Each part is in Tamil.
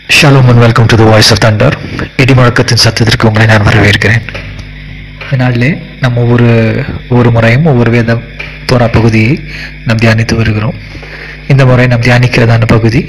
Shalom and welcome to the voice of thunder இடி முழக்கத்தின் சத்தத்திற்கு உங்களை நான் வரவேற்கிறேன் இந்த நாளிலே நம்ம ஒவ்வொரு ஒவ்வொரு முறையும் ஒவ்வொரு வேத தோரா பகுதியை நாம் தியானித்து வருகிறோம் இந்த முறை நாம் தியானிக்கிறதான பகுதி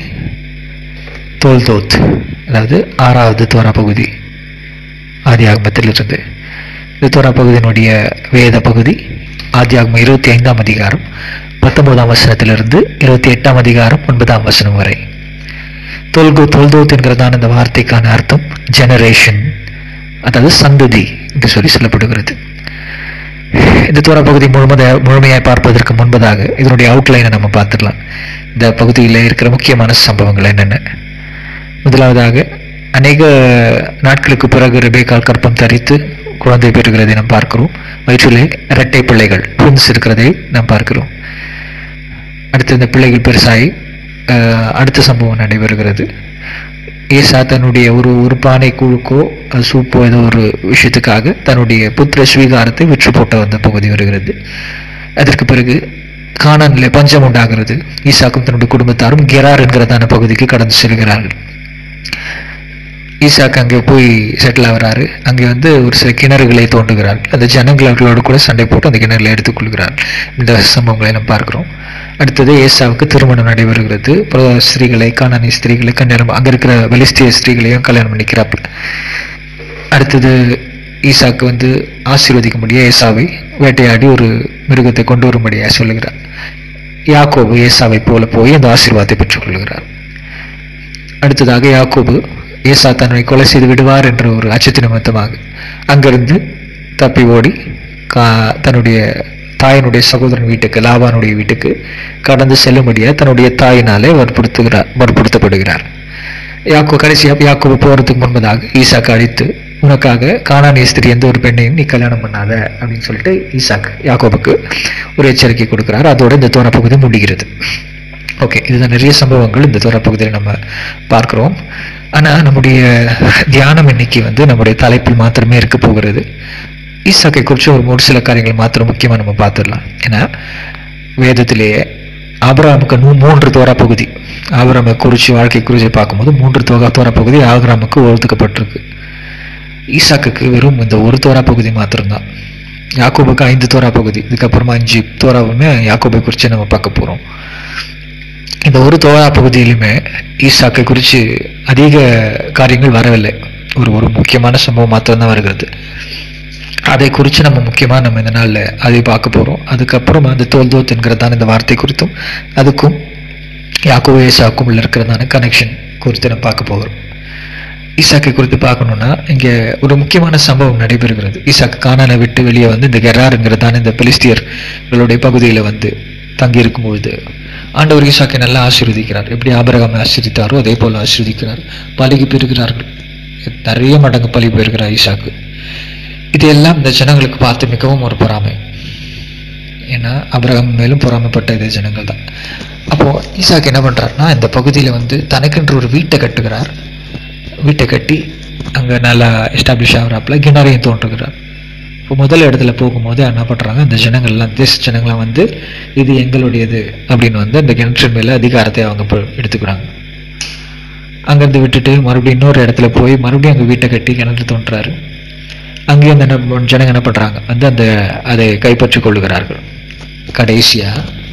தோல் தோத் அதாவது ஆறாவது தோரா பகுதி ஆதி ஆகமத்திலிருந்து இந்த தோரா பகுதியினுடைய வேத பகுதி ஆதி ஆகமம் இருபத்தி ஐந்தாம் அதிகாரம் பத்தொன்பதாம் வசனத்திலிருந்து இருபத்தி எட்டாம் அதிகாரம் ஒன்பதாம் வசனம் வரை தொல்கோ தொல்தோத் என்கிறதான இந்த வார்த்தைக்கான அர்த்தம் ஜெனரேஷன் அதாவது சந்ததி என்று சொல்லி சொல்லப்படுகிறது இந்த தோரா பகுதி முழுமத முழுமையாய் பார்ப்பதற்கு முன்பதாக இதனுடைய அவுட்லைனை நம்ம பார்த்துடலாம் இந்த பகுதியில் இருக்கிற முக்கியமான சம்பவங்கள் என்னென்ன முதலாவதாக அநேக நாட்களுக்கு பிறகு ரெபேக்கால் கற்பம் தரித்து குழந்தை பெறுகிறதை நாம் பார்க்கிறோம் வயிற்றிலே இரட்டை பிள்ளைகள் ட்வின்ஸ் இருக்கிறதை நாம் பார்க்கிறோம் அடுத்து இந்த பிள்ளைகள் பெருசாகி அஹ், அடுத்த சம்பவம் நடைபெறுகிறது ஏசா தன்னுடைய ஒரு ஒரு பானை கூழுக்கோ அஹ், சூப்போ ஏதோ ஒரு விஷயத்துக்காக தன்னுடைய புத்திர ஸ்வீகாரத்தை விற்று போட்ட வந்த பகுதி வருகிறது அதற்கு பிறகு கானானிலே பஞ்சம் உண்டாகிறது ஈசாக்கும் தன்னுடைய குடும்பத்தாரும் கெரார் என்கிறதான பகுதிக்கு கடந்து செல்கிறார்கள் ஈசாக்கு அங்கே போய் செட்டில் ஆகிறாரு அங்கே வந்து ஒரு சில கிணறுகளை தோண்டுகிறார் அந்த ஜனங்களோடு கூட சண்டை போட்டு அந்த கிணறுல எடுத்துக்கொள்கிறார் இந்த சம்பவங்களை நம்ம பார்க்கிறோம் அடுத்தது ஏசாவுக்கு திருமணம் நடைபெறுகிறது அப்புறம் ஸ்திரீகளை காணானி ஸ்திரீகளை கல்யாணம் அங்கே இருக்கிற பலிஸ்திய ஸ்திரீகளையும் கல்யாணம் பண்ணிக்கிறாப்புல அடுத்தது ஈசாக்கு வந்து ஆசீர்வதிக்கும்படியா ஏசாவை வேட்டையாடி ஒரு மிருகத்தை கொண்டு வரும்படியா சொல்லுகிறார் யாக்கோபு ஏசாவை போல போய் அந்த ஆசீர்வாதத்தை பெற்றுக்கொள்கிறார் அடுத்ததாக யாக்கோபு ஏசா தன்னை கொலை செய்து விடுவார் என்ற ஒரு அச்சத்து நிமித்தமாக அங்கிருந்து தப்பி ஓடி கா தன்னுடைய தாயினுடைய சகோதரன் வீட்டுக்கு லாபானுடைய வீட்டுக்கு கடந்து செல்லும்படியா தன்னுடைய தாயினாலே வற்புறுத்துகிறார் வற்புறுத்தப்படுகிறார் யாக்கோ கடைசியாக யாக்கோபு போறதுக்கு முன்பதாக ஈசாக்கு அழைத்து உனக்காக காணானிய ஸ்திரி எந்த ஒரு பெண்ணையும் நீ கல்யாணம் பண்ணாத அப்படின்னு சொல்லிட்டு ஈசாக்கு யாக்கோபுக்கு ஒரு எச்சரிக்கை கொடுக்கிறார் அதோட இந்த தோர பகுதி முடிகிறது ஓகே இதுதான் நிறைய சம்பவங்கள் இந்த தோர பகுதியில் நம்ம பார்க்கிறோம் ஆனா நம்முடைய தியானம் இன்னைக்கு வந்து நம்முடைய தலைப்பில் மாத்திரமே இருக்க போகிறது ஈசாக்கை குறித்து ஒரு ஒரு சில காரியங்கள் மாத்திரம் முக்கியமா நம்ம பார்த்துடலாம் ஏன்னா வேதத்திலேயே ஆபிரகாமுக்கு நூ மூன்று தோரா பகுதி ஆபிரகாமை குறித்து வாழ்க்கை குறித்து பார்க்கும்போது மூன்று தோகா தோரா பகுதி ஆபிரகாமுக்கு ஒதுக்கப்பட்டிருக்கு ஈசாக்குக்கு வெறும் இந்த ஒரு தோரா பகுதி மாத்திரம்தான் யாக்கோபுக்கு ஐந்து தோரா பகுதி இதுக்கப்புறமா அஞ்சு தோராவுமே யாக்கோபை குறித்து நம்ம பார்க்க போறோம் இந்த ஒரு தோரா பகுதியிலுமே ஈசாக்கை குறித்து அதிக காரியங்கள் வரவில்லை ஒரு ஒரு முக்கியமான சம்பவம் மாத்திரம்தான் வருகிறது அதை குறித்து நம்ம முக்கியமாக நம்ம இந்த நாளில் அதை பார்க்க போகிறோம் அதுக்கப்புறம் அந்த தோல்தோத் என்கிறதான இந்த வார்த்தை குறித்தும் அதுக்கும் யாக்கோபு ஏசாக்கும் உள்ள இருக்கிறதான கனெக்ஷன் குறித்து நம்ம பார்க்க போகிறோம் ஈசாக்கை குறித்து பார்க்கணும்னா இங்கே ஒரு முக்கியமான சம்பவம் நடைபெறுகிறது ஈசாக்கு கானானை விட்டு வெளியே வந்து இந்த கெராருங்கிறதான இந்த பெலிஸ்தியர்களுடைய பகுதியில் வந்து தங்கி இருக்கும் பொழுது ஆண்டவர் ஈசாக்கை நல்லா ஆசீர்வதிக்கிறார் எப்படி ஆபரகாமை ஆசீர்வதித்தாரோ அதே போல ஆசீர்வதிக்கிறார் பலிக்கு பெறுகிறார்கள் நிறைய மடங்கு பலி பெறுகிறார் ஈசாக்கு இதையெல்லாம் இந்த ஜனங்களுக்கு பார்த்து மிகவும் ஒரு பொறாமை ஏன்னா அபிரகம் மேலும் பொறாமைப்பட்ட இதே ஜனங்கள் தான் அப்போ ஈசாக்கு என்ன பண்றாருன்னா இந்த பகுதியில வந்து தனக்கென்று ஒரு வீட்டை கட்டுகிறார் வீட்டை கட்டி அங்க நல்லா எஸ்டாப்ளிஷ் ஆகிறாப்புல கிணறையும் தோன்றுகிறார் இப்போ முதல் இடத்துல போகும்போது என்ன பண்றாங்க இந்த ஜனங்கள்லாம் தேச ஜனங்கள்லாம் வந்து இது எங்களுடையது அப்படின்னு வந்து அந்த கிணற்றின் மேல அதிகாரத்தை அவங்க இப்போ எடுத்துக்கிறாங்க அங்கிருந்து விட்டுட்டு மறுபடியும் இன்னொரு இடத்துல போய் மறுபடியும் அங்க வீட்டை கட்டி கிணறு தோன்றாரு அங்கேயும் அந்த என்ன ஜனங்க என்ன பண்றாங்க வந்து அந்த அதை கைப்பற்றிக் கொள்ளுகிறார்கள் கடைசியா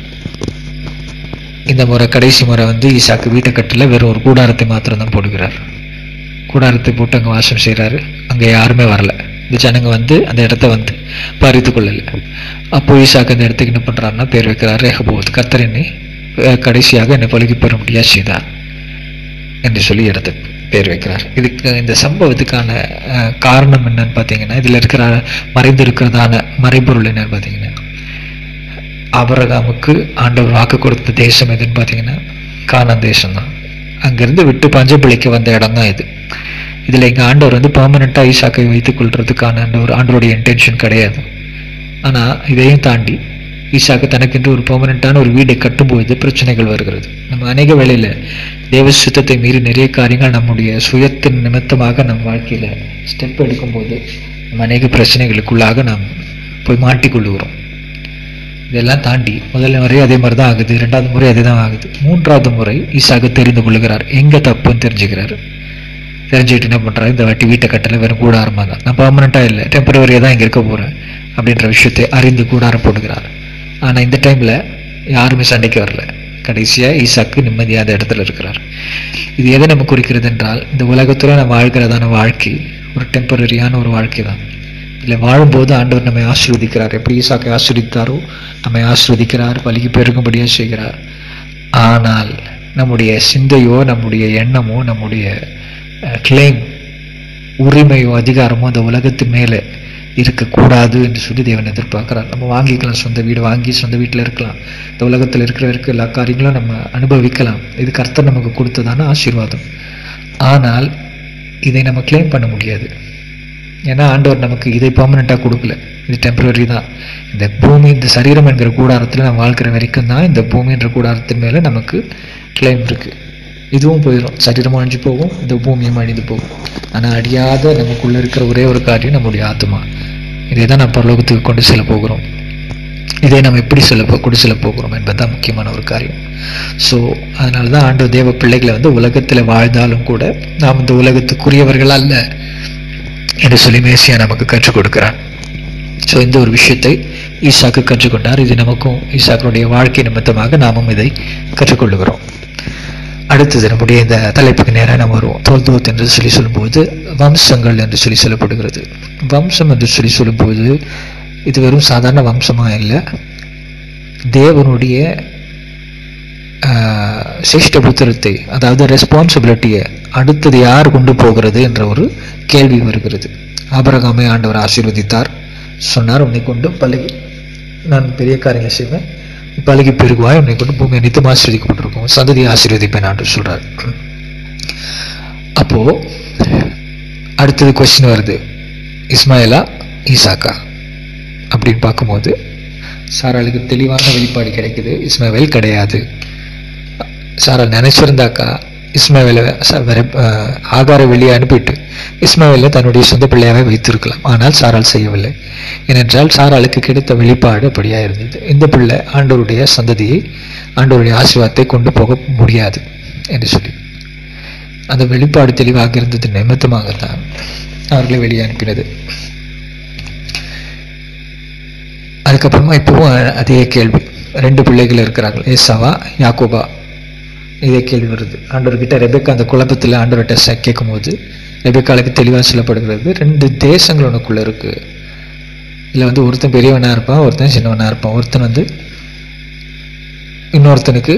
இந்த முறை கடைசி முறை வந்து ஈசாக்கு வீட்டை கட்டல வெறும் ஒரு கூடாரத்தை மாத்திரம் தான் போடுகிறார் கூடாரத்தை போட்டு அங்கே வாசம் செய்கிறாரு அங்கே யாருமே வரல இந்த ஜனங்க வந்து அந்த இடத்த வந்து பறித்து கொள்ளல அப்போ ஈசாக்கு அந்த இடத்துக்கு என்ன பண்றாருன்னா பேர் வைக்கிறார் ரேகபோத் கர்த்தர் என்னை அஹ், கடைசியாக என்னை பழகி பெற முடியா செய்தார் என்று சொல்லி இடத்துக்கு பேர் வைக்கிறார் இதுக்கு இந்த சம்பவத்துக்கான அஹ், காரணம் என்னன்னு பார்த்தீங்கன்னா இதுல இருக்கிற மறைந்து இருக்கிறதான மறைபொருள் என்னன்னு பார்த்தீங்கன்னா ஆபரகாமுக்கு ஆண்டவர் வாக்கு கொடுத்த தேசம் எதுன்னு பார்த்தீங்கன்னா கானான் தேசம் தான் அங்கிருந்து விட்டு பஞ்சப்பிழைக்கு வந்த இடம் தான் இது இதுல எங்க ஆண்டவர் வந்து பெர்மனண்டா ஈசாக்கை வைத்துக் கொள்றதுக்கான அந்த ஒரு ஆண்டவருடைய இன்டென்ஷன் கிடையாது ஆனா இதையும் தாண்டி ஈசாக்கு தனக்கென்று ஒரு பெர்மனண்டான ஒரு வீடை கட்டும்போது பிரச்சனைகள் வருகிறது நம்ம அநேக வேளையில தேவ சுத்தத்தை மீறி நிறைய காரியங்கள் நம்முடைய சுயத்தின் நிமித்தமாக நம் வாழ்க்கையில ஸ்டெப் எடுக்கும்போது நம்ம அநேக பிரச்சனைகளுக்குள்ளாக நாம் போய் மாட்டிக்கொள்ளுகிறோம் இதெல்லாம் தாண்டி முதல் முறை அதே மாதிரி தான் ஆகுது ரெண்டாவது முறை அதே தான் ஆகுது மூன்றாவது முறை ஈசாக்கு தெரிந்து கொள்ளுகிறார் எங்கே தப்புன்னு தெரிஞ்சுக்கிறாரு தெரிஞ்சுக்கிட்டு என்ன பண்ணுறாரு இந்த வாட்டி வீட்டை கட்டல வெறும் கூடாரமாக தான் நான் பர்மனெண்ட்டாக இல்லை டெம்பரவரியாக தான் இங்கே இருக்க போகிறேன் அப்படின்ற விஷயத்தை அறிந்து கூடாரம் போடுகிறார் ஆனால் இந்த டைமில் யாருமே சண்டைக்கு வரல கடைசியாக ஈசாக்கு நிம்மதியாத இடத்துல இருக்கிறார் இது எதை நம்ம குறிக்கிறது என்றால் இந்த உலகத்தில் நம்ம வாழ்கிறதான வாழ்க்கை ஒரு டெம்பரரியான ஒரு வாழ்க்கை தான் இதில் வாழும்போது ஆண்டவர் நம்மை ஆசீர்வதிக்கிறார் எப்படி ஈசாக்கை ஆசீர்வதித்தாரோ நம்மை ஆசீர்வதிக்கிறார் பலிக்கு பெருகும்படியாக செய்கிறார் ஆனால் நம்முடைய சிந்தையோ நம்முடைய எண்ணமோ நம்முடைய கிளைம் உரிமையோ அதிகாரமோ அந்த உலகத்து மேலே இருக்கக்கூடாது என்று சொல்லி தேவன் எதிர்பார்க்கிறார் நம்ம வாங்கிக்கலாம் சொந்த வீடு வாங்கி சொந்த வீட்டில் இருக்கலாம் இந்த உலகத்தில் இருக்கிற இருக்க எல்லா காரியங்களும் நம்ம அனுபவிக்கலாம் இது கர்த்தர் நமக்கு கொடுத்ததான ஆசீர்வாதம் ஆனால் இதை நம்ம கிளைம் பண்ண முடியாது ஏன்னா ஆண்டவர் நமக்கு இதை பர்மனெண்ட்டாக கொடுக்கல இது டெம்பரரி தான் இந்த பூமி இந்த சரீரம் என்கிற கூடாரத்தில் நம்ம வாழ்க்கிற வரைக்கும் தான் இந்த பூமின்ற கூடாரத்தின் மேலே நமக்கு கிளைம் இருக்குது இதுவும் போயிடும் சரீரம் அழிஞ்சு போகும் இந்த பூமியும் அழிந்து போகும் ஆனால் அடியாத நமக்குள்ளே இருக்கிற ஒரே ஒரு காரியம் நம்முடைய ஆத்மா இதை தான் நம்ம பரலோகத்துக்கு கொண்டு செல்ல போகிறோம் இதை நம்ம எப்படி செல்ல போ கொண்டு செல்ல போகிறோம் என்பதுதான் முக்கியமான ஒரு காரியம் ஸோ அதனால தான் ஆண்டு தேவ பிள்ளைகளை வந்து உலகத்தில் வாழ்ந்தாலும் கூட நாம் இந்த உலகத்துக்குரியவர்கள் அல்ல என்று சொல்லி மேசியா நமக்கு கற்றுக் கொடுக்கிறான் ஸோ இந்த ஒரு விஷயத்தை ஈசாக்கு கற்றுக்கொண்டார் இது நமக்கும் ஈசாக்கனுடைய வாழ்க்கை நிமித்தமாக நாமும் இதை கற்றுக்கொள்ளுகிறோம் அடுத்தது நம்முடைய இந்த தலைப்புக்கு நேராக நம்ம வருவோம் தோல்தோத் என்று சொல்லி சொல்லும்போது வம்சங்கள் என்று சொல்லி சொல்லப்படுகிறது வம்சம் என்று சொல்லி சொல்லும்போது இது வெறும் சாதாரண வம்சமாக இல்லை தேவனுடைய ஆஹ், சிஷ்ட புத்திரத்தை அதாவது ரெஸ்பான்சிபிலிட்டியை அடுத்தது யார் கொண்டு போகிறது என்ற ஒரு கேள்வி வருகிறது ஆபரகாமை ஆண்டவர் ஆசீர்வதித்தார் சொன்னார் உன்னை கொண்டு பழகி நான் பெரிய காரியங்களை செய்வேன் பழகி பெருகுவாய் உன்னை கொண்டு பூமி அனைத்தும் ஆசீர்வதிக்கப்பட்டிருக்கும் சந்ததியை ஆசீர்வதிப்பேன் ஆண்டு சொல்றார் அப்போ அடுத்தது கொஸ்டின் வருது இஸ்மாயிலா ஈசாக்கா அப்படின்னு பார்க்கும்போது சாராளுக்கு தெளிவான வெளிப்பாடு கிடைக்குது இஸ்மாவேல் கிடையாது சாரால் நினைச்சிருந்தாக்கா இஸ்மாவேலை ச- வெற- அஹ் ஆகார வெளியே அனுப்பிட்டு இஸ்மாவேலை தன்னுடைய சொந்த பிள்ளையாவே வைத்திருக்கலாம் ஆனால் சாரால் செய்யவில்லை ஏனென்றால் சாராளுக்கு கிடைத்த வெளிப்பாடு அப்படியா இருந்தது இந்த பிள்ளை ஆண்டவருடைய சந்ததியை ஆண்டவருடைய ஆசீர்வாதத்தை கொண்டு போக முடியாது என்று சொல்லி அந்த வெளிப்பாடு தெளிவாக இருந்தது நிமித்தமாகத்தான் அவர்களை வெளியே அனுப்பினது அதுக்கப்புறமா இப்போவும் அதே கேள்வி ரெண்டு பிள்ளைகள் இருக்கிறார்கள் ஏசாவா யாக்கோபா இதே கேள்வி வருது ஆண்டவர்கிட்ட ரெபெக்கா அந்த குழப்பத்தில் ஆண்டவர்கிட்ட ச- கேட்கும்போது ரெபெக்காளுக்கு தெளிவாக சொல்லப்படுகிறது ரெண்டு தேசங்கள் உனக்குள்ள இருக்கு இல்லை வந்து ஒருத்தன் பெரியவனா இருப்பான் ஒருத்தன் சின்னவனா இருப்பான் ஒருத்தன் வந்து இன்னொருத்தனுக்கு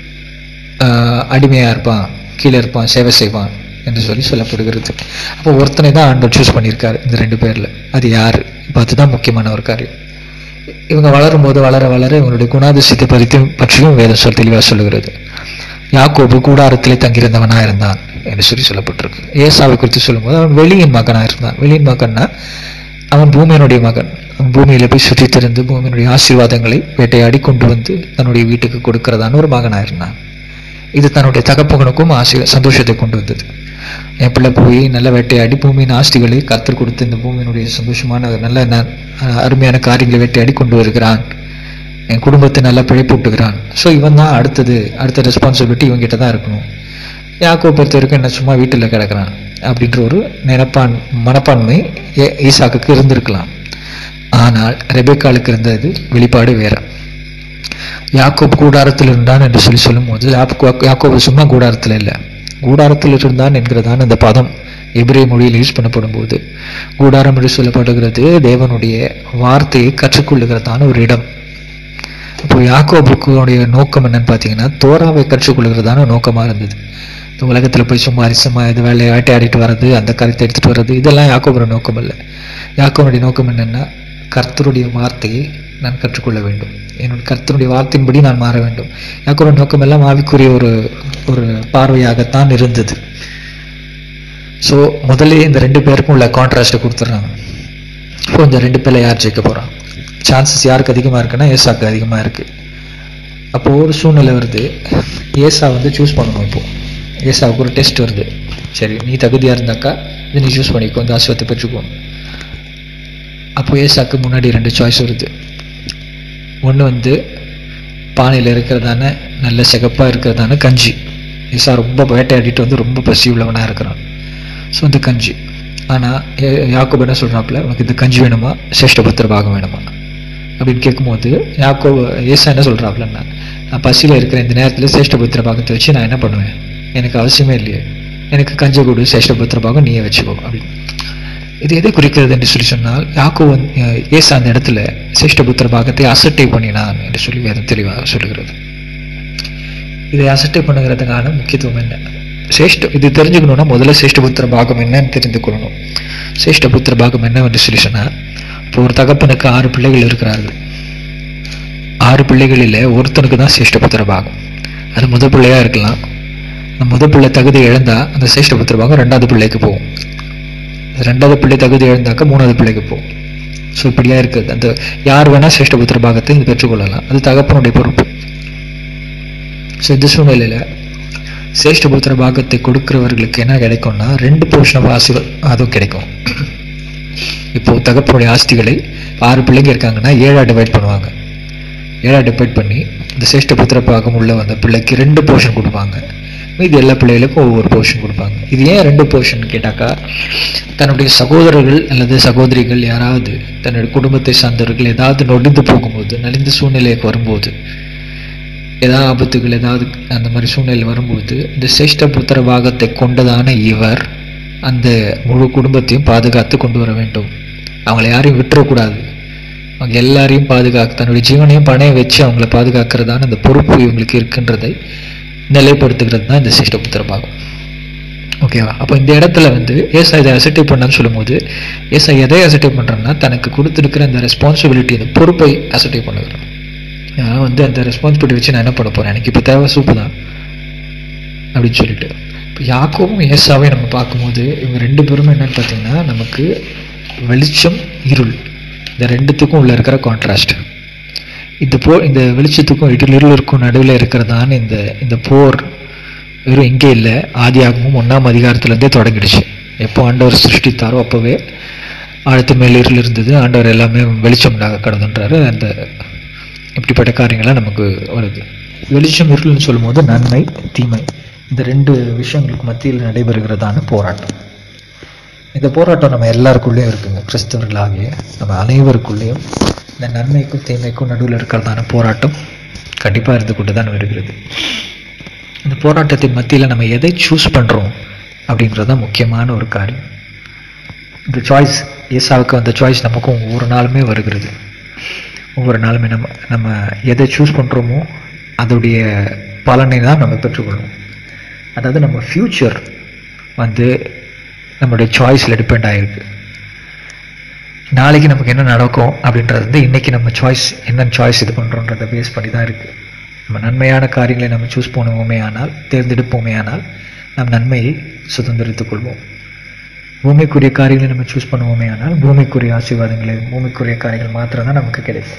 ஆஹ், அடிமையா இருப்பான் கீழே இருப்பான் சேவை செய்வான் என்று சொல்லி சொல்லப்படுகிறது அப்போ ஒருத்தனை தான் ஆண்டவர் சூஸ் பண்ணியிருக்காரு இந்த ரெண்டு பேர்ல அது யாரு இப்போ அதுதான் முக்கியமான ஒரு காரியம் இவங்க வளரும் போது வளர வளர இவங்களுடைய குணாதிசயத்தை பற்றி பற்றியும் வேதம் சொல் தெளிவாக சொல்லுகிறது யாக்கோபு கூடாரத்திலே தங்கியிருந்தவனா இருந்தான் என்று சொல்லி சொல்லப்பட்டிருக்கு ஏசாவை குறித்து சொல்லும்போது அவன் வெளியின் மகனா இருந்தான் வெளியின் மகன்னா அவன் பூமியினுடைய மகன் அவன் பூமியில போய் சுற்றி திரிந்து பூமியினுடைய ஆசீர்வாதங்களை வேட்டையாடி கொண்டு வந்து தன்னுடைய வீட்டுக்கு கொடுக்கிறதான ஒரு மகனா இருந்தான் இது தன்னுடைய தகப்பகனுக்கும் ஆசை சந்தோஷத்தை கொண்டு வந்தது என் பிள்ளை போய் நல்ல வேட்டையாடி பூமியின் ஆஸ்திகளை கர்த்தர் கொடுத்து இந்த பூமியினுடைய சந்தோஷமான நல்ல ந- அருமையான காரியங்களை வேட்டையாடி கொண்டு வருகிறான் என் குடும்பத்தை நல்லா பிழைப்பூட்டுகிறான் ஸோ இவன் தான் அடுத்தது அடுத்த ரெஸ்பான்சிபிலிட்டி இவங்கிட்ட தான் இருக்கணும் யாக்கோ பொறுத்த வரைக்கும் என்ன சும்மா வீட்டில் கிடக்குறான் அப்படின்ற ஒரு நினைப்பான் மனப்பான்மை ஏ- ஈசாக்குக்கு இருந்திருக்கலாம் ஆனால் ரெபேக்காளுக்கு இருந்தது வெளிப்பாடு வேற யாக்கோப் கூடாரத்தில் இருந்தான் என்று சொல்லி சொல்லும்போது யாக்கோ- யாக்கோபு சும்மா கூடாரத்தில் இல்லை கூடாரத்தில் இருந்தான் என்கிறதான அந்த பதம் எபிரே மொழியில் யூஸ் பண்ணப்படும் போது கூடாரம் என்று சொல்லப்படுகிறது தேவனுடைய வார்த்தையை கற்றுக்கொள்ளுகிறதான ஒரு இடம் இப்போ யாக்கோபுக்குடைய நோக்கம் என்னன்னு பார்த்தீங்கன்னா தோராவை கற்றுக்கொள்கிறதான நோக்கமாக இருந்தது இந்த உலகத்தில் போய் சும்மா அரிசமா இது வேலையை வேட்டையாடிட்டு வர்றது அந்த கருத்தை எடுத்துட்டு வர்றது இதெல்லாம் யாக்கோபுடைய நோக்கம் இல்லை யாக்கோபுடைய நோக்கம் என்னன்னா கர்த்தருடைய வார்த்தையை நான் கற்றுக்கொள்ள வேண்டும் என்னுடைய கர்த்தருடைய வார்த்தையின்படி நான் மாற வேண்டும் யாக்கோபுடைய நோக்கம் எல்லாம் ஆவிக்குரிய ஒரு ஒரு பார்வையாகத்தான் இருந்தது ஸோ முதல்ல இந்த ரெண்டு பேருக்கும் உள்ள கான்ட்ராஸ்ட்டை கொடுத்துட்றாங்க இப்போ இந்த ரெண்டு பேர்ல யார் ஜெயிக்க போறான் சான்சஸ் யாருக்கு அதிகமாக இருக்குன்னா ஏசாக்கு அதிகமாக இருக்கு அப்போ ஒரு சூழ்நிலை வருது ஏசா வந்து சூஸ் பண்ணணும் இப்போ ஏசாவுக்கு ஒரு டெஸ்ட் வருது சரி நீ தகுதியாக இருந்தாக்கா இது நீ சூஸ் பண்ணிக்கோ இந்த ஆசிரியத்தை பெற்றுக்கோ அப்போ ஏசாக்கு முன்னாடி ரெண்டு சாய்ஸ் வருது ஒன்று வந்து பானையில் இருக்கிறதான நல்ல சிகப்பாக இருக்கிறதான கஞ்சி ஈசா ரொம்ப வேட்டையாடிட்டு வந்து ரொம்ப பசி உள்ளவனாக இருக்கிறான் ஸோ இந்த கஞ்சி ஆனால் யாக்கோப் என்ன சொல்கிறாப்புல உனக்கு இந்த கஞ்சி வேணுமா சேஷ்டபுத்திர பாகம் வேணுமா அப்படின்னு கேட்கும்போது யாக்கோ ஏசா என்ன சொல்கிறாப்புலன்னா நான் பசியில் இருக்கிற இந்த நேரத்தில் சேஷ்டபுத்திர பாகத்தை வச்சு நான் என்ன பண்ணுவேன் எனக்கு அவசியமே இல்லையே எனக்கு கஞ்ச கொடு சேஷ்டபுத்திர பாகம் நீயே வச்சுக்கோ அப்படின்னு இது எதை குறிக்கிறது என்று சொல்லி சொன்னால் யாக்கோ வந்து அஹ், ஏசா அந்த இடத்துல சேஷ்டபுத்திர பாகத்தை அசட்டை பண்ணினான் என்று சொல்லி வேதம் தெளிவாக சொல்லுகிறது இதை அசட்டை பண்ணுகிறதுக்கான முக்கியத்துவம் என்ன சேஷ்ட இது தெரிஞ்சுக்கணும்னா முதல்ல சேஷ்டபுத்திர பாகம் என்னன்னு தெரிந்து கொள்ளணும் சேஷ்டபுத்திர பாகம் என்னவென்று சொல்லி சொன்னால் இப்போ ஒரு தகப்பனுக்கு ஆறு பிள்ளைகள் இருக்கிறார்கள் ஆறு பிள்ளைகளில் ஒருத்தனுக்கு தான் சேஷ்டபுத்திர பாகம் அது முத பிள்ளையா இருக்கலாம் அந்த முத பிள்ளை தகுதி இழந்தா அந்த சேஷ்டபுத்திர பாகம் ரெண்டாவது பிள்ளைக்கு போகும் ரெண்டாவது பிள்ளை தகுதி இழந்தாக்க மூணாவது பிள்ளைக்கு போகும் ஸோ இப்படியா இருக்குது அந்த யார் வேணா சேஷ்டபுத்திர பாகத்தை இது பெற்றுக்கொள்ளலாம் அது தகப்பனுடைய பொறுப்பு ஸோ இந்த சூழ்நிலையில் சேஷ்டபுத்திர பாகத்தை கொடுக்கிறவர்களுக்கு என்ன கிடைக்கும்னா ரெண்டு போர்ஷன் ஆஃப் ஆசீர்வாதம் கிடைக்கும் இப்போ தகப்பனுடைய ஆஸ்திகளை ஆறு பிள்ளைங்க இருக்காங்கன்னா ஏழா டிவைட் பண்ணுவாங்க ஏழா டிவைட் பண்ணி இந்த சேஷ்டபுத்திர பாகம் உள்ள வந்த பிள்ளைக்கு ரெண்டு போர்ஷன் கொடுப்பாங்க மீதி எல்லா பிள்ளைகளுக்கும் ஒவ்வொரு போர்ஷன் கொடுப்பாங்க இது ஏன் ரெண்டு போர்ஷன் கேட்டாக்கா தன்னுடைய சகோதரர்கள் அல்லது சகோதரிகள் யாராவது தன்னுடைய குடும்பத்தை சார்ந்தவர்கள் ஏதாவது நொடிந்து போகும்போது நலிந்த சூழ்நிலைக்கு வரும்போது ஏதாவது ஆபத்துகள் ஏதாவது அந்த மாதிரி சூழ்நிலை வரும்போது இந்த சேஷ்ட புத்திர பாகத்தை கொண்டதான இவர் அந்த முழு குடும்பத்தையும் பாதுகாத்து கொண்டு வர வேண்டும் அவங்கள யாரையும் விட்டுறக்கூடாது அவங்க எல்லாரையும் பாதுகாக்க தன்னுடைய ஜீவனையும் பணைய வச்சு அவங்கள பாதுகாக்கிறதான அந்த பொறுப்பு இவங்களுக்கு இருக்கின்றதை நிலைப்படுத்துகிறது தான் இந்த சேஷ்ட புத்திர பாகம் ஓகேவா அப்போ இந்த இடத்துல வந்து ஏசா இதை அசட்டை பண்ணான்னு சொல்லும்போது ஏசா எதை அசட்டை பண்ணுறேன்னா தனக்கு கொடுத்துருக்கிற அந்த ரெஸ்பான்சிபிலிட்டி அந்த பொறுப்பை அசட்டை பண்ணுகிறோம் நான் வந்து அந்த ரெஸ்பான்சிபிலிட்டி வச்சு நான் என்ன பண்ண போறேன் எனக்கு இப்போ தேவை சூப்பு தான் அப்படின்னு சொல்லிட்டு இப்போ யாக்கோவும் ஏசாவையும் நம்ம பார்க்கும்போது இவங்க ரெண்டு பேரும் என்னன்னு பார்த்தீங்கன்னா நமக்கு வெளிச்சம் இருள் இந்த ரெண்டுத்துக்கும் உள்ள இருக்கிற கான்ட்ராஸ்ட் இந்த போ இந்த வெளிச்சத்துக்கும் இருள் இருளுக்கும் நடுவில் இருக்கிறதான இந்த இந்த போர் வெறும் இங்கே இல்லை ஆதியாகமும் ஒன்றாம் அதிகாரத்துலேருந்தே தொடங்கிடுச்சு எப்போ ஆண்டவர் சிருஷ்டித்தாரோ அப்போவே ஆழத்து மேல் இருள் இருந்தது ஆண்டவர் எல்லாமே வெளிச்சம்னாக கடந்துன்றாரு அந்த இப்படிப்பட்ட காரியங்கள்லாம் நமக்கு வருது வெளிச்சம் இருள்னு சொல்லும்போது நன்மை தீமை இந்த ரெண்டு விஷயங்களுக்கு மத்தியில் நடைபெறுகிறதான போராட்டம் இந்த போராட்டம் நம்ம எல்லாருக்குள்ளேயும் இருக்குங்க கிறிஸ்தவர்களாகிய நம்ம அனைவருக்குள்ளேயும் இந்த நன்மைக்கும் தீமைக்கும் நடுவில் இருக்கிறதான போராட்டம் கண்டிப்பாக இருந்து கொண்டு தான் வருகிறது இந்த போராட்டத்தின் மத்தியில் நம்ம எதை சூஸ் பண்ணுறோம் அப்படின்றது தான் முக்கியமான ஒரு காரியம் இந்த சாய்ஸ் ஏசாவுக்கு அந்த சாய்ஸ் நமக்கும் ஒவ்வொரு நாளுமே வருகிறது ஒவ்வொரு நாளுமே நம்ம நம்ம எதை சூஸ் பண்ணுறோமோ அதோடைய பலனை தான் நம்ம பெற்றுக்கொள்வோம் அதாவது நம்ம ஃப்யூச்சர் வந்து நம்மளுடைய சாய்ஸில் டிபெண்ட் ஆகிருக்கு நாளைக்கு நமக்கு என்ன நடக்கும் அப்படின்றது வந்து இன்னைக்கு நம்ம சாய்ஸ் என்ன சாய்ஸ் இது பண்ணுறோன்றதை பேஸ் பண்ணி தான் இருக்குது நம்ம நன்மையான காரியங்களை நம்ம சூஸ் பண்ணுவோமே ஆனால் தேர்ந்தெடுப்போமே ஆனால் நம் நன்மையை சுதந்திரித்துக் கொள்வோம் பூமிக்குரிய காரியங்களை நம்ம சூஸ் பண்ணுவோமே ஆனால் பூமிக்குரிய ஆசீர்வாதங்களை பூமிக்குரிய காரியங்கள் மாத்திரம் தான் நமக்கு கிடைக்கும்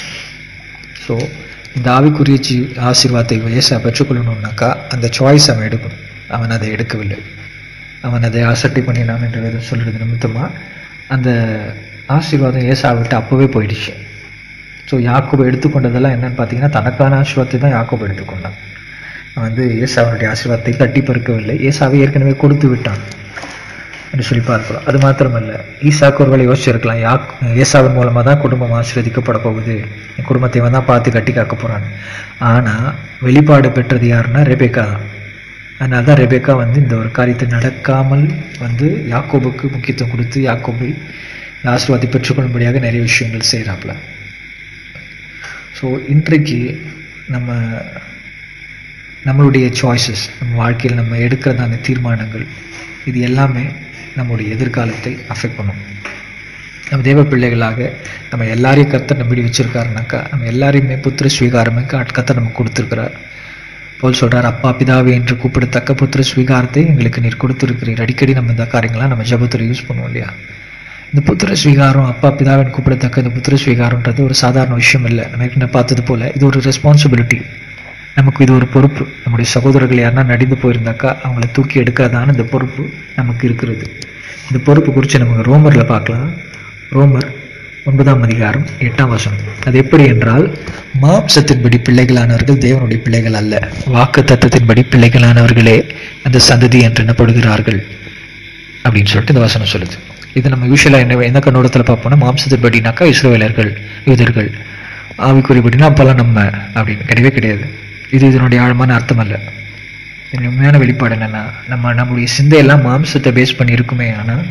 ஸோ இந்த ஆவிக்குரிய ஜீ ஆசீர்வாதத்தை வயசை பெற்றுக்கொள்ளணும்னாக்கா அந்த சாய்ஸ் அவன் எடுக்கணும் அவன் அதை எடுக்கவில்லை அவன் அதை அசட்டை பண்ணினான் என்று வேதம் சொல்கிறது நிமித்தமாக அந்த ஆசீர்வாதம் ஏசா விட்டு அப்போவே போயிடுச்சு ஸோ யாக்கோபை எடுத்துக்கொண்டதெல்லாம் என்னன்னு பார்த்தீங்கன்னா தனக்கான ஆசீர்வாதத்தை தான் யாக்கோபை எடுத்துக்கொண்டான் அவன் வந்து ஏசாவனுடைய ஆசீர்வாதத்தை கட்டி பறிக்கவில்லை ஏசாவை ஏற்கனவே கொடுத்து விட்டான் என்று சொல்லி பார்க்கிறோம் அது மாத்திரமல்ல ஈசாக்கு ஒருவேளை யோசிச்சிருக்கலாம் யாக் ஏசாவின் மூலமாக தான் குடும்பம் ஆசீர்வதிக்கப்பட போகுது என் குடும்பத்தை இவன் தான் பார்த்து கட்டி காக்க போகிறான் ஆனால் வெளிப்பாடு பெற்றது யாருன்னா ரெபேக்கா தான் அதனால தான் ரெபேக்கா வந்து இந்த ஒரு காரியத்தை நடக்காமல் வந்து யாக்கோபுக்கு முக்கியத்துவம் கொடுத்து யாக்கோபை ஆசீர்வாதத்தை பெற்றுக்கொள்ளும்படியாக நிறைய விஷயங்கள் செய்கிறாப்புல ஸோ இன்றைக்கு நம்ம நம்மளுடைய சாய்ஸஸ் நம்ம வாழ்க்கையில் நம்ம எடுக்கிறதான தீர்மானங்கள் இது எல்லாமே நம்முடைய எதிர்காலத்தை அஃபெக்ட் பண்ணும் நம்ம தேவ பிள்ளைகளாக நம்ம எல்லாரையும் கர்த்தர் நம்பி வச்சிருக்காருனாக்கா நம்ம எல்லாரையுமே புத்திர ஸ்வீகாரமுக்கு கர்த்தர் நமக்கு கொடுத்துருக்கிறார் போல் சொல்றார் அப்பா பிதாவே என்று கூப்பிடத்தக்க புத்திர ஸ்வீகாரத்தை எங்களுக்கு நீர் கொடுத்துருக்கிறீர் அடிக்கடி நம்ம இந்த காரியங்களாம் நம்ம ஜபத்தில் யூஸ் பண்ணுவோம் இல்லையா இந்த புத்திர ஸ்வீகாரம் அப்பா பிதாவின் கூப்பிடத்தக்க இந்த புத்திர ஸ்வீகாரம்ன்றது ஒரு சாதாரண விஷயம் இல்லை நம்ம ஏற்கனவே பார்த்தது போல இது ஒரு ரெஸ்பான்சிபிலிட்டி நமக்கு இது ஒரு பொறுப்பு நம்முடைய சகோதரர்கள் யாருன்னா நடிந்து போயிருந்தாக்கா அவங்கள தூக்கி எடுக்காதான இந்த பொறுப்பு நமக்கு இருக்கிறது இந்த பொறுப்பு குறித்து நமக்கு ரோமரில் பார்க்கலாம் ரோமர் ஒன்பதாம் அதிகாரம் எட்டாம் வசனம் அது எப்படி என்றால் மாம்சத்தின்படி பிள்ளைகளானவர்கள் தேவனுடைய பிள்ளைகள் அல்ல வாக்கு தத்துவத்தின்படி பிள்ளைகளானவர்களே அந்த சந்ததி என்று எண்ணப்படுகிறார்கள் அப்படின்னு சொல்லிட்டு இந்த வசனம் சொல்லுது இது நம்ம யூஸ்வலாக என்ன எந்த கண்ணோட்டத்தில் பார்ப்போம்னா மாம்சத்தின்படினாக்கா இஸ்ரவேலர்கள் யூதர்கள் ஆவிக்குறிப்படினா அப்பெல்லாம் நம்ம அப்படின்னு கிடையவே கிடையாது இது இதனுடைய ஆழமான அர்த்தம் அல்ல இதனுடைய உண்மையான வெளிப்பாடு என்னன்னா நம்ம நம்முடைய சிந்தையெல்லாம் மாம்சத்தை பேஸ் பண்ணி இருக்குமே ஆனால்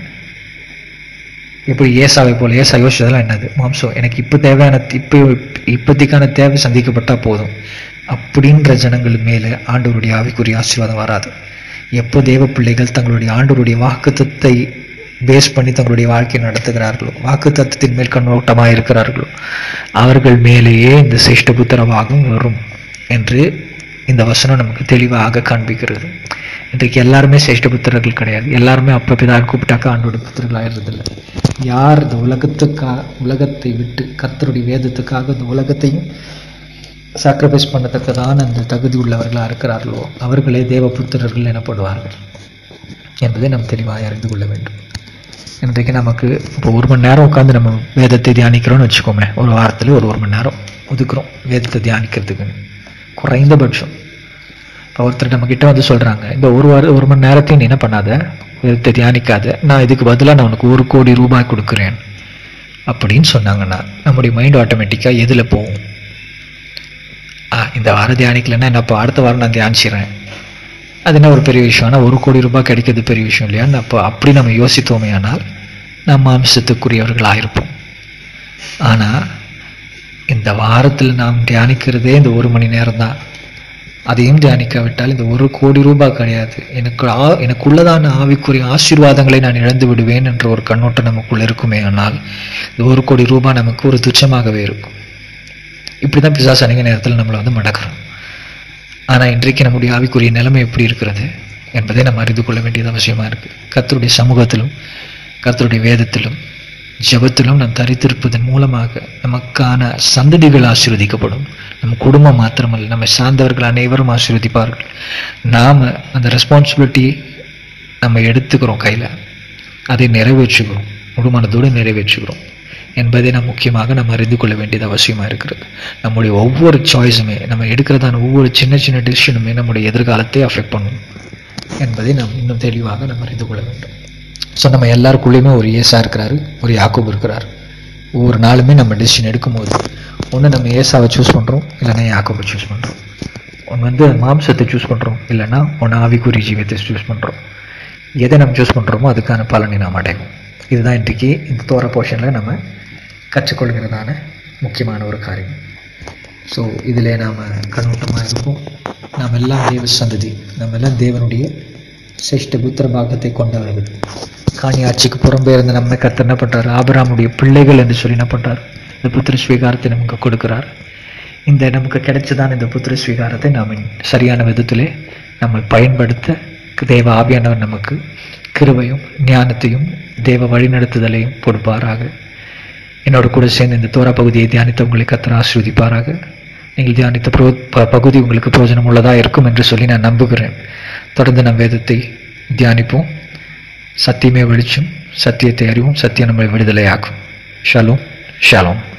இப்படி ஏசாவை போல ஏசா யோசிச்சதெல்லாம் என்னது மாம்சம் எனக்கு இப்போ தேவையான இப்போ இப்போதைக்கான தேவை சந்திக்கப்பட்டா போதும் அப்படின்ற ஜனங்கள் மேலே ஆண்டவருடைய ஆவிக்குரிய ஆசீர்வாதம் வராது எப்போ தேவ பிள்ளைகள் தங்களுடைய ஆண்டவருடைய வாக்குத்தத்தை பேஸ் பண்ணி தங்களுடைய வாழ்க்கையை நடத்துகிறார்களோ வாக்கு தத்துவத்தின் மேல் கண்ணோட்டமாக இருக்கிறார்களோ அவர்கள் மேலேயே இந்த சிஷ்ட புத்திரவாகம் வரும் என்று இந்த வசனம் நமக்கு தெளிவாக காண்பிக்கிறது இன்றைக்கு எல்லாருமே சிரேஷ்ட புத்திரர்கள் கிடையாது எல்லாருமே அப்பா பிதா கூப்பிட்டாக்கா ஆண்டோட புத்திரர்கள் ஆயிடுறதில்ல யார் இந்த உலகத்துக்கா உலகத்தை விட்டு கர்த்தருடைய வேதத்துக்காக இந்த உலகத்தையும் சாக்ரிஃபைஸ் பண்ணத்தக்கதான அந்த தகுதி உள்ளவர்களாக இருக்கிறார்களோ அவர்களே தேவ புத்திரர்கள் எனப்படுவார்கள் என்பதை நாம் தெளிவாக அறிந்து கொள்ள வேண்டும் இன்றைக்கு நமக்கு இப்போ ஒரு மணி நேரம் உட்காந்து நம்ம வேதத்தை தியானிக்கிறோம்னு வச்சுக்கோமே ஒரு வாரத்தில் ஒரு ஒரு மணி நேரம் ஒதுக்குறோம் வேதத்தை தியானிக்கிறதுக்குன்னு குறைந்தபட்சம் இப்போ ஒருத்தர் நம்ம கிட்ட வந்து சொல்கிறாங்க இந்த ஒரு வாரம் ஒரு மணி நேரத்தையும் நீ என்ன பண்ணாத வேதத்தை தியானிக்காத நான் இதுக்கு பதிலாக நான் உனக்கு ஒரு கோடி ரூபாய் கொடுக்குறேன் அப்படின்னு சொன்னாங்கன்னா நம்முடைய மைண்ட் ஆட்டோமேட்டிக்காக எதில் போகும் ஆ இந்த வாரம் தியானிக்கலைன்னா என்னப்பா அடுத்த வாரம் நான் தியானிச்சிடுறேன் அது என்ன ஒரு பெரிய விஷயம் ஆனால் ஒரு கோடி ரூபாய் கிடைக்கிறது பெரிய விஷயம் இல்லையான்னு அப்போ அப்படி நம்ம யோசித்தோமே ஆனால் நம்ம அம்சத்துக்குரியவர்களாக இருப்போம் ஆனால் இந்த வாரத்தில் நாம் தியானிக்கிறதே இந்த ஒரு மணி நேரம் தான் அதையும் தியானிக்காவிட்டால் இந்த ஒரு கோடி ரூபாய் கிடையாது எனக்கு ஆ எனக்குள்ளதான ஆவிக்குரிய ஆசீர்வாதங்களை நான் இழந்து விடுவேன் என்ற ஒரு கண்ணோட்டம் நமக்குள்ள இருக்குமே ஆனால் இந்த ஒரு கோடி ரூபாய் நமக்கு ஒரு துச்சமாகவே இருக்கும் இப்படி தான் பிசாசு அநேக நேரத்தில் நம்மளை வந்து மடக்கிறோம் ஆனால் இன்றைக்கு நம்முடைய ஆவிக்குரிய நிலைமை எப்படி இருக்கிறது என்பதை நம்ம அறிந்து கொள்ள வேண்டியது அவசியமாக இருக்குது கர்த்தருடைய சமூகத்திலும் கர்த்தருடைய வேதத்திலும் ஜெபத்திலும் நாம் தரித்திருப்பதன் மூலமாக நமக்கான சந்ததிகள் ஆசீர்வதிக்கப்படும் நம் குடும்பம் மாத்திரமல்ல நம்மை சார்ந்தவர்கள் அனைவரும் ஆசீர்வதிப்பார்கள் நாம் அந்த ரெஸ்பான்சிபிலிட்டி நம்ம எடுத்துக்கிறோம் கையில் அதை நிறைவேற்றுகிறோம் முழுமனதோடு நிறைவேற்றுகிறோம் என்பதை நாம் முக்கியமாக நம்ம அறிந்து கொள்ள வேண்டியது அவசியமாக இருக்கிறது நம்முடைய ஒவ்வொரு சாய்ஸுமே நம்ம எடுக்கிறதான ஒவ்வொரு சின்ன சின்ன டிசிஷனுமே நம்முடைய எதிர்காலத்தை அஃபெக்ட் பண்ணும் என்பதை நாம் இன்னும் தெளிவாக நம்ம அறிந்து கொள்ள வேண்டும் ஸோ நம்ம எல்லாருக்குள்ளேயுமே ஒரு ஏசா இருக்கிறாரு ஒரு யாக்கோப் இருக்கிறார் ஒவ்வொரு நாளுமே நம்ம டெசிஷன் எடுக்கும்போது ஒன்று நம்ம ஏசாவை சூஸ் பண்ணுறோம் இல்லைன்னா யாக்கோபை சூஸ் பண்ணுறோம் ஒன்று வந்து மாம்சத்தை சூஸ் பண்ணுறோம் இல்லைன்னா ஒன்று ஆவிக்குரிய ஜீவியத்தை சூஸ் பண்ணுறோம் எதை நம்ம சூஸ் பண்ணுறோமோ அதுக்கான பலனை நாம் அடைவோம் இதுதான் இன்றைக்கி இந்த தோற போர்ஷனில் நம்ம கற்றுக்கொள்கிறதான முக்கியமான ஒரு காரியம் ஸோ இதில் நாம் கண்ணோட்டமாக இருப்போம் நாம் எல்லாம் தேவ சந்ததி நம்ம எல்லாம் தேவனுடைய சிஷ்ட புத்திர பாகத்தை கொண்டவர்கள் காணி ஆட்சிக்கு புறம்பெயர்ந்து நம்ம கர்த்தர் என்ன பண்ணுறாரு ஆபிராமுடைய பிள்ளைகள் என்று சொல்லி என்ன பண்ணுறார் இந்த புத்திர ஸ்வீகாரத்தை நமக்கு கொடுக்கிறார் இந்த நமக்கு கிடைச்சதான இந்த புத்திர ஸ்வீகாரத்தை நாம் சரியான விதத்திலே நம்ம பயன்படுத்த தேவ ஆவியானவர் நமக்கு கிருபையும் ஞானத்தையும் தேவ வழிநடத்துதலையும் கொடுப்பாராக என்னோட கூட சேர்ந்து இந்த தோரா பகுதியை தியானித்த உங்களை கத்தர் ஆசீர்வதிப்பாராக நீங்கள் தியானித்த பிரோ ப- பகுதி உங்களுக்கு பிரயோஜனம் உள்ளதாக இருக்கும் என்று சொல்லி நான் நம்புகிறேன் தொடர்ந்து நம் வேதத்தை தியானிப்போம் சத்தியமே வெளிச்சம் சத்தியத்தை அறிவோம் சத்தியம் நம்மை விடுதலையாக்கும் ஷாலும் ஷாலும்